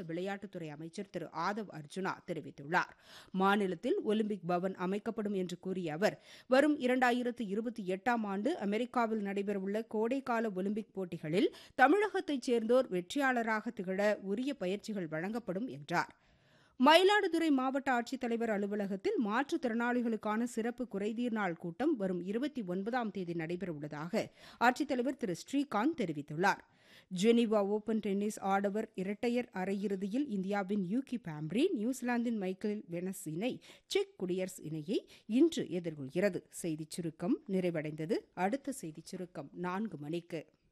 விளையாட்டுத்துறை அமைச்சர் திரு ஆதவ் அர்ஜுனா தெரிவித்துள்ளார் மாநிலத்தில் ஒலிம்பிக் பவன் அமைக்கப்படும் என்று கூறிய அவர் வரும் இரண்டாயிரத்து இருபத்தி எட்டாம் ஆண்டு அமெரிக்காவில் நடைபெறவுள்ள கோடைக்கால ஒலிம்பிக் போட்டிகளில் தமிழகத்தைச் சேர்ந்தோர் வெற்றியாளராக திகழ உரிய பயிற்சிகள் வழங்கப்படும் என்றார் மயிலாடுதுறை மாவட்ட ஆட்சித்தலைவர் அலுவலகத்தில் மாற்றுத்திறனாளிகளுக்கான சிறப்பு குறைதீர் நாள் கூட்டம் வரும் இருபத்தி ஒன்பதாம் தேதி நடைபெறவுள்ளதாக ஆட்சித்தலைவர் திரு ஸ்ரீகாந்த் தெரிவித்துள்ளார் ஜெனீவா ஓபன் டென்னிஸ் ஆடவர் இரட்டையர் அரையிறுதியில் இந்தியாவின் யூகி பாம்ப்ரி நியூசிலாந்தின் மைக்கேல் வெனஸ் இணை செக் குடியரசு இணையை இன்று எதிர்கொள்கிறது செய்திச் சுருக்கம் நிறைவடைந்தது அடுத்த செய்திச் சுருக்கம் நான்கு மணிக்கு